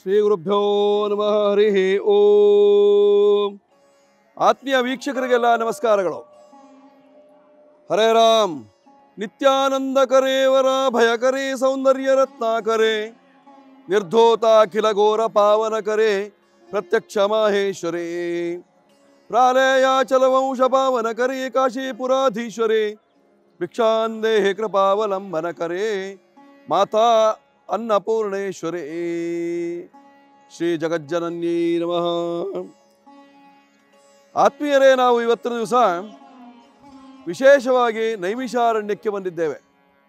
ಶ್ರೀ ಗುರುಭ್ಯೋ ನಮಃ ಹರಿ ಓಂ ಆತ್ಮೀಯ ವೀಕ್ಷಕರಿಗೆಲ್ಲ ನಮಸ್ಕಾರಗಳು ಹರೇ ರಾಮ್ ನಿತ್ಯಾನಂದ ಕರೇವರ ಭಯಕರೇ ಸೌಂದರ್ಯ ರತ್ನಾಕರೇ ನಿರ್ಧೋತ ಅಖಿಲ ಘೋರ ಪಾವನ ಕರೆ ಪ್ರತ್ಯಕ್ಷ ಮಾಹೇಶ್ವರೇ ಪ್ರಾಲಯಾಚಲ ವಂಶ ಪಾವನ ಕರೆ ಕಾಶೀಪುರಾಧೀಶ್ವರೇ ಭಿಕ್ಷಾಂದೇಹಿ ಕೃಪಾವಲಂಬನ ಕರೆ ಮಾತಾ ಅನ್ನಪೂರ್ಣೇಶ್ವರೇ ಶ್ರೀ ಜಗಜ್ಜನನ್ಯೈ ನಮಃ ಆತ್ಮೀಯರೇ ನಾವು ಇವತ್ತಿನ ದಿವಸ ವಿಶೇಷವಾಗಿ ನೈಮಿಷಾರಣ್ಯಕ್ಕೆ ಬಂದಿದ್ದೇವೆ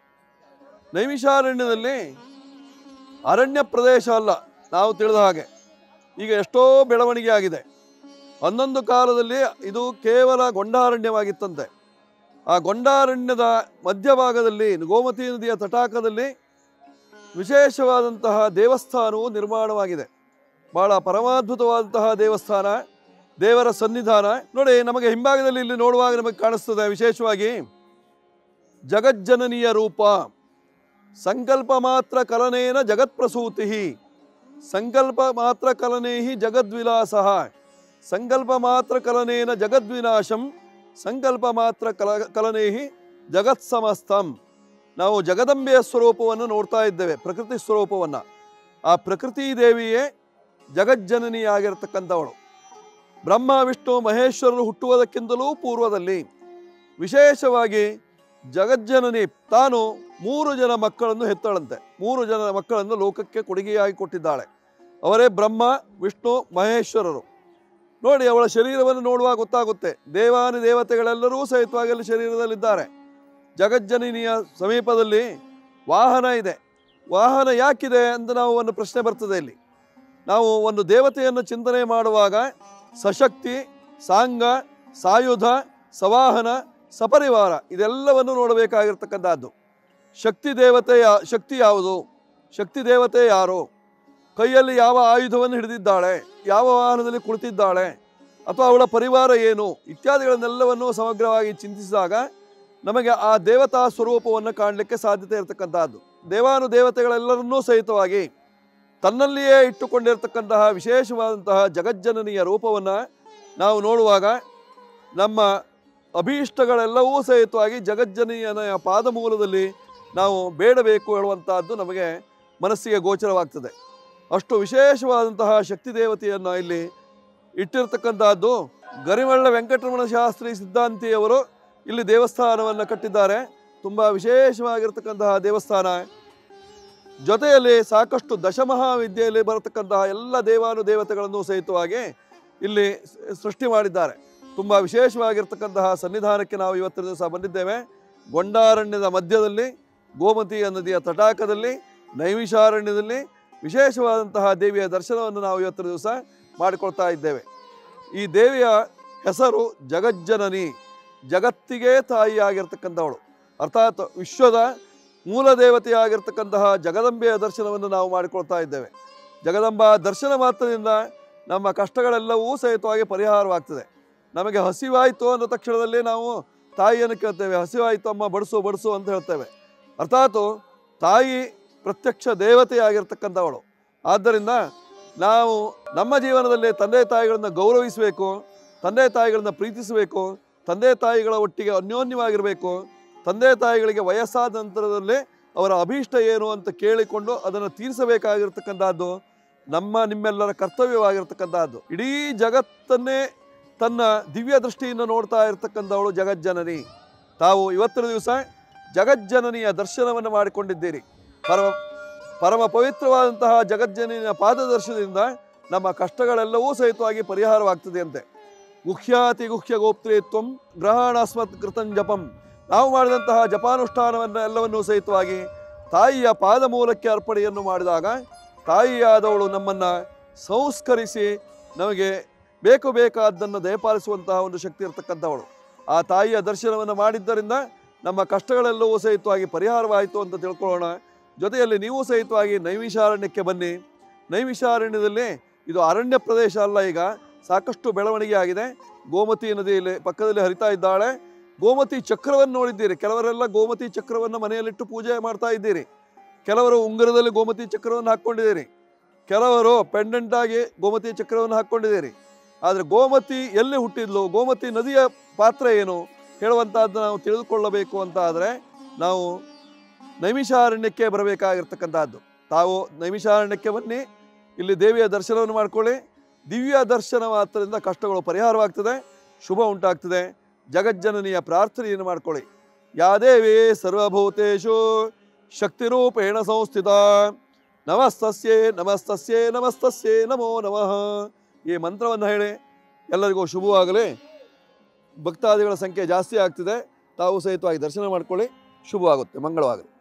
ನೈಮಿಷಾರಣ್ಯದಲ್ಲಿ ಅರಣ್ಯ ಪ್ರದೇಶ ಅಲ್ಲ ನಾವು ತಿಳಿದ ಹಾಗೆ ಈಗ ಎಷ್ಟೋ ಬೆಳವಣಿಗೆ ಆಗಿದೆ ಒಂದೊಂದು ಕಾಲದಲ್ಲಿ ಇದು ಕೇವಲ ಗೊಂಡಾರಣ್ಯವಾಗಿತ್ತಂತೆ ಆ ಗೊಂಡಾರಣ್ಯದ ಮಧ್ಯಭಾಗದಲ್ಲಿ ಗೋಮತಿ ನದಿಯ ತಟಾಕದಲ್ಲಿ ವಿಶೇಷವಾದಂತಹ ದೇವಸ್ಥಾನವು ನಿರ್ಮಾಣವಾಗಿದೆ ಬಹಳ ಪರಮಾದ್ಭುತವಾದಂತಹ ದೇವಸ್ಥಾನ ದೇವರ ಸನ್ನಿಧಾನ ನೋಡಿ ನಮಗೆ ಹಿಂಭಾಗದಲ್ಲಿ ಇಲ್ಲಿ ನೋಡುವಾಗ ನಮಗೆ ಕಾಣಿಸ್ತದೆ ವಿಶೇಷವಾಗಿ ಜಗಜ್ಜನನಿಯ ರೂಪ ಸಂಕಲ್ಪ ಮಾತ್ರ ಕಲನೇನ ಜಗತ್ಪ್ರಸೂತಿ ಸಂಕಲ್ಪ ಮಾತ್ರ ಕಲನೇಹಿ ಜಗದ್ವಿಲಾಸ ಸಂಕಲ್ಪ ಮಾತ್ರ ಕಲನೇನ ಜಗದ್ವಿನಾಶಂ ಸಂಕಲ್ಪ ಮಾತ್ರ ಕಲ ಕಲನೇಹಿ ಜಗತ್ ಸಮಸ್ತಂ ನಾವು ಜಗದಂಬೆಯ ಸ್ವರೂಪವನ್ನು ನೋಡ್ತಾ ಇದ್ದೇವೆ ಪ್ರಕೃತಿ ಸ್ವರೂಪವನ್ನು ಆ ಪ್ರಕೃತಿ ದೇವಿಯೇ ಜಗಜ್ಜನನಿಯಾಗಿರ್ತಕ್ಕಂಥವಳು ಬ್ರಹ್ಮ ವಿಷ್ಣು ಮಹೇಶ್ವರರು ಹುಟ್ಟುವುದಕ್ಕಿಂತಲೂ ಪೂರ್ವದಲ್ಲಿ ವಿಶೇಷವಾಗಿ ಜಗಜ್ಜನನಿ ತಾನು ಮೂರು ಜನ ಮಕ್ಕಳನ್ನು ಹೆತ್ತಳಂತೆ ಮೂರು ಜನ ಮಕ್ಕಳನ್ನು ಲೋಕಕ್ಕೆ ಕೊಡುಗೆಯಾಗಿ ಕೊಟ್ಟಿದ್ದಾಳೆ ಅವರೇ ಬ್ರಹ್ಮ ವಿಷ್ಣು ಮಹೇಶ್ವರರು ನೋಡಿ ಅವಳ ಶರೀರವನ್ನು ನೋಡುವಾಗ ಗೊತ್ತಾಗುತ್ತೆ ದೇವಾನು ದೇವತೆಗಳೆಲ್ಲರೂ ಸಹಿತವಾಗಿ ಅಲ್ಲಿ ಶರೀರದಲ್ಲಿದ್ದಾರೆ ಜಗಜ್ಜನನಿಯ ಸಮೀಪದಲ್ಲಿ ವಾಹನ ಇದೆ ವಾಹನ ಯಾಕಿದೆ ಅಂತ ನಾವು ಒಂದು ಪ್ರಶ್ನೆ ಬರ್ತದೆ ಇಲ್ಲಿ ನಾವು ಒಂದು ದೇವತೆಯನ್ನು ಚಿಂತನೆ ಮಾಡುವಾಗ ಸಶಕ್ತಿ ಸಾಂಗ ಸಾಯುಧ ಸವಾಹನ ಸಪರಿವಾರ ಇದೆಲ್ಲವನ್ನು ನೋಡಬೇಕಾಗಿರ್ತಕ್ಕಂಥದ್ದು ಶಕ್ತಿ ದೇವತೆಯ ಶಕ್ತಿ ಯಾವುದು ಶಕ್ತಿ ದೇವತೆ ಯಾರು ಕೈಯಲ್ಲಿ ಯಾವ ಆಯುಧವನ್ನು ಹಿಡಿದಿದ್ದಾಳೆ ಯಾವ ವಾಹನದಲ್ಲಿ ಕುಳಿತಿದ್ದಾಳೆ ಅಥವಾ ಅವಳ ಪರಿವಾರ ಏನು ಇತ್ಯಾದಿಗಳನ್ನೆಲ್ಲವನ್ನು ಸಮಗ್ರವಾಗಿ ಚಿಂತಿಸಿದಾಗ ನಮಗೆ ಆ ದೇವತಾ ಸ್ವರೂಪವನ್ನು ಕಾಣಲಿಕ್ಕೆ ಸಾಧ್ಯತೆ ಇರತಕ್ಕಂತಹದ್ದು ದೇವಾನು ದೇವತೆಗಳೆಲ್ಲರನ್ನೂ ಸಹಿತವಾಗಿ ತನ್ನಲ್ಲಿಯೇ ಇಟ್ಟುಕೊಂಡಿರ್ತಕ್ಕಂತಹ ವಿಶೇಷವಾದಂತಹ ಜಗಜ್ಜನನಿಯ ರೂಪವನ್ನು ನಾವು ನೋಡುವಾಗ ನಮ್ಮ ಅಭೀಷ್ಟಗಳೆಲ್ಲವೂ ಸಹಿತವಾಗಿ ಜಗಜ್ಜನನಿಯನ ಪಾದಮೂಲದಲ್ಲಿ ನಾವು ಬೇಡಬೇಕು ಹೇಳುವಂತಹದ್ದು ನಮಗೆ ಮನಸ್ಸಿಗೆ ಗೋಚರವಾಗ್ತದೆ ಅಷ್ಟು ವಿಶೇಷವಾದಂತಹ ಶಕ್ತಿ ದೇವತೆಯನ್ನು ಇಲ್ಲಿ ಇಟ್ಟಿರ್ತಕ್ಕಂತಹದ್ದು ಗರಿಮಳ್ಳ ವೆಂಕಟರಮಣ ಶಾಸ್ತ್ರಿ ಸಿದ್ಧಾಂತಿಯವರು ಇಲ್ಲಿ ದೇವಸ್ಥಾನವನ್ನು ಕಟ್ಟಿದ್ದಾರೆ ತುಂಬ ವಿಶೇಷವಾಗಿರ್ತಕ್ಕಂತಹ ದೇವಸ್ಥಾನ ಜೊತೆಯಲ್ಲಿ ಸಾಕಷ್ಟು ದಶಮಹಾವಿದ್ಯೆಯಲ್ಲಿ ಬರತಕ್ಕಂತಹ ಎಲ್ಲ ದೇವಾನು ದೇವತೆಗಳನ್ನು ಸಹಿತವಾಗಿ ಇಲ್ಲಿ ಸ- ಸೃಷ್ಟಿ ಮಾಡಿದ್ದಾರೆ ತುಂಬ ವಿಶೇಷವಾಗಿರ್ತಕ್ಕಂತಹ ಸನ್ನಿಧಾನಕ್ಕೆ ನಾವು ಇವತ್ತಿನ ದಿವಸ ಬಂದಿದ್ದೇವೆ ಗೊಂಡಾರಣ್ಯದ ಮಧ್ಯದಲ್ಲಿ ಗೋಮತಿಯ ನದಿಯ ತಟಾಕದಲ್ಲಿ ನೈಮಿಷಾರಣ್ಯದಲ್ಲಿ ವಿಶೇಷವಾದಂತಹ ದೇವಿಯ ದರ್ಶನವನ್ನು ನಾವು ಇವತ್ತಿನ ದಿವಸ ಮಾಡಿಕೊಳ್ತಾ ಇದ್ದೇವೆ ಈ ದೇವಿಯ ಹೆಸರು ಜಗಜ್ಜನನಿ ಜಗತ್ತಿಗೆ ತಾಯಿಯಾಗಿರ್ತಕ್ಕಂಥವಳು ಅರ್ಥಾತ್ ವಿಶ್ವದ ಮೂಲ ದೇವತೆಯಾಗಿರ್ತಕ್ಕಂತಹ ಜಗದಂಬೆಯ ದರ್ಶನವನ್ನು ನಾವು ಮಾಡಿಕೊಳ್ತಾ ಇದ್ದೇವೆ ಜಗದಂಬ ದರ್ಶನ ಮಾತ್ರದಿಂದ ನಮ್ಮ ಕಷ್ಟಗಳೆಲ್ಲವೂ ಸಹಿತವಾಗಿ ಪರಿಹಾರವಾಗ್ತದೆ ನಮಗೆ ಹಸಿವಾಯಿತು ಅನ್ನೋ ತಕ್ಷಣದಲ್ಲಿ ನಾವು ತಾಯಿಯನ್ನು ಕೇಳ್ತೇವೆ ಹಸಿವಾಯಿತು ಅಮ್ಮ ಬಡಿಸು ಬಡಿಸು ಅಂತ ಹೇಳ್ತೇವೆ ಅರ್ಥಾತ್ ತಾಯಿ ಪ್ರತ್ಯಕ್ಷ ದೇವತೆಯಾಗಿರ್ತಕ್ಕಂಥವಳು ಆದ್ದರಿಂದ ನಾವು ನಮ್ಮ ಜೀವನದಲ್ಲಿ ತಂದೆ ತಾಯಿಗಳನ್ನು ಗೌರವಿಸಬೇಕು ತಂದೆ ತಾಯಿಗಳನ್ನು ಪ್ರೀತಿಸಬೇಕು ತಂದೆ ತಾಯಿಗಳ ಒಟ್ಟಿಗೆ ಅನ್ಯೋನ್ಯವಾಗಿರಬೇಕು ತಂದೆ ತಾಯಿಗಳಿಗೆ ವಯಸ್ಸಾದ ನಂತರದಲ್ಲಿ ಅವರ ಅಭೀಷ್ಟ ಏನು ಅಂತ ಕೇಳಿಕೊಂಡು ಅದನ್ನು ತೀರಿಸಬೇಕಾಗಿರ್ತಕ್ಕಂಥದ್ದು ನಮ್ಮ ನಿಮ್ಮೆಲ್ಲರ ಕರ್ತವ್ಯವಾಗಿರ್ತಕ್ಕಂಥದ್ದು ಇಡೀ ಜಗತ್ತನ್ನೇ ತನ್ನ ದಿವ್ಯ ದೃಷ್ಟಿಯಿಂದ ನೋಡ್ತಾ ಇರತಕ್ಕಂಥವಳು ಜಗಜ್ಜನನಿ ತಾವು ಇವತ್ತಿನ ದಿವಸ ಜಗಜ್ಜನನಿಯ ದರ್ಶನವನ್ನು ಮಾಡಿಕೊಂಡಿದ್ದೀರಿ ಪರಮ ಪರಮ ಪವಿತ್ರವಾದಂತಹ ಜಗಜ್ಜನಿಯ ಪಾದದರ್ಶನದಿಂದ ನಮ್ಮ ಕಷ್ಟಗಳೆಲ್ಲವೂ ಸಹಿತವಾಗಿ ಪರಿಹಾರವಾಗ್ತದೆ ಅಂತೆ ಗುಹ್ಯಾತಿ ಗುಹ್ಯ ಗೋಪ್ತ್ರೇತ್ವಂ ಗ್ರಹಣಾಸ್ಮತ್ ಕೃತಂ ಜಪಂ ನಾವು ಮಾಡಿದಂತಹ ಜಪಾನುಷ್ಠಾನವನ್ನು ಎಲ್ಲವನ್ನೂ ಸಹಿತವಾಗಿ ತಾಯಿಯ ಪಾದ ಮೂಲಕ್ಕೆ ಅರ್ಪಣೆಯನ್ನು ಮಾಡಿದಾಗ ತಾಯಿಯಾದವಳು ನಮ್ಮನ್ನು ಸಂಸ್ಕರಿಸಿ ನಮಗೆ ಬೇಕು ಬೇಕಾದ್ದನ್ನು ದಯಪಾಲಿಸುವಂತಹ ಒಂದು ಶಕ್ತಿ ಇರತಕ್ಕಂಥವಳು ಆ ತಾಯಿಯ ದರ್ಶನವನ್ನು ಮಾಡಿದ್ದರಿಂದ ನಮ್ಮ ಕಷ್ಟಗಳೆಲ್ಲವೂ ಸಹಿತವಾಗಿ ಪರಿಹಾರವಾಯಿತು ಅಂತ ತಿಳ್ಕೊಳ್ಳೋಣ ಜೊತೆಯಲ್ಲಿ ನೀವು ಸಹಿತವಾಗಿ ನೈಮಿಷಾರಣ್ಯಕ್ಕೆ ಬನ್ನಿ ನೈಮಿಷಾರಣ್ಯದಲ್ಲಿ ಇದು ಅರಣ್ಯ ಪ್ರದೇಶ ಅಲ್ಲ ಈಗ ಸಾಕಷ್ಟು ಬೆಳವಣಿಗೆ ಆಗಿದೆ ಗೋಮತಿ ನದಿಯಲ್ಲಿ ಪಕ್ಕದಲ್ಲಿ ಹರಿತಾ ಇದ್ದಾಳೆ ಗೋಮತಿ ಚಕ್ರವನ್ನು ನೋಡಿದ್ದೀರಿ ಕೆಲವರೆಲ್ಲ ಗೋಮತಿ ಚಕ್ರವನ್ನು ಮನೆಯಲ್ಲಿಟ್ಟು ಪೂಜೆ ಮಾಡ್ತಾ ಇದ್ದೀರಿ ಕೆಲವರು ಉಂಗುರದಲ್ಲಿ ಗೋಮತಿ ಚಕ್ರವನ್ನು ಹಾಕ್ಕೊಂಡಿದ್ದೀರಿ ಕೆಲವರು ಪೆಂಡೆಂಟ್ ಆಗಿ ಗೋಮತಿ ಚಕ್ರವನ್ನು ಹಾಕ್ಕೊಂಡಿದ್ದೀರಿ ಆದರೆ ಗೋಮತಿ ಎಲ್ಲಿ ಹುಟ್ಟಿದ್ಲು ಗೋಮತಿ ನದಿಯ ಪಾತ್ರ ಏನು ಹೇಳುವಂತಹದ್ದು ನಾವು ತಿಳಿದುಕೊಳ್ಳಬೇಕು ಅಂತ ಆದರೆ ನಾವು ನೈಮಿಷಾರಣ್ಯಕ್ಕೆ ಬರಬೇಕಾಗಿರ್ತಕ್ಕಂಥದ್ದು ತಾವು ನೈಮಿಷಾರಣ್ಯಕ್ಕೆ ಬನ್ನಿ ಇಲ್ಲಿ ದೇವಿಯ ದರ್ಶನವನ್ನು ಮಾಡ್ಕೊಳ್ಳಿ ದಿವ್ಯ ದರ್ಶನ ಮಾತ್ರದಿಂದ ಕಷ್ಟಗಳು ಪರಿಹಾರವಾಗ್ತದೆ ಶುಭ ಉಂಟಾಗ್ತದೆ ಜಗಜ್ಜನನಿಯ ಪ್ರಾರ್ಥನೆಯನ್ನು ಮಾಡ್ಕೊಳ್ಳಿ ಯಾ ದೇವಿ ಸರ್ವಭೂತೇಶು ಶಕ್ತಿರೂಪೇಣ ಸಂಸ್ಥಿತ ನಮಸ್ತಸ್ಯೇ ನಮಸ್ತಸ್ಯೇ ನಮಸ್ತಸ್ಯೇ ನಮೋ ನಮಃ ಈ ಮಂತ್ರವನ್ನು ಹೇಳಿ ಎಲ್ಲರಿಗೂ ಶುಭವಾಗಲಿ ಭಕ್ತಾದಿಗಳ ಸಂಖ್ಯೆ ಜಾಸ್ತಿ ಆಗ್ತಿದೆ ತಾವು ಸಹಿತವಾಗಿ ದರ್ಶನ ಮಾಡ್ಕೊಳ್ಳಿ ಶುಭವಾಗುತ್ತೆ ಮಂಗಳವಾಗಲಿ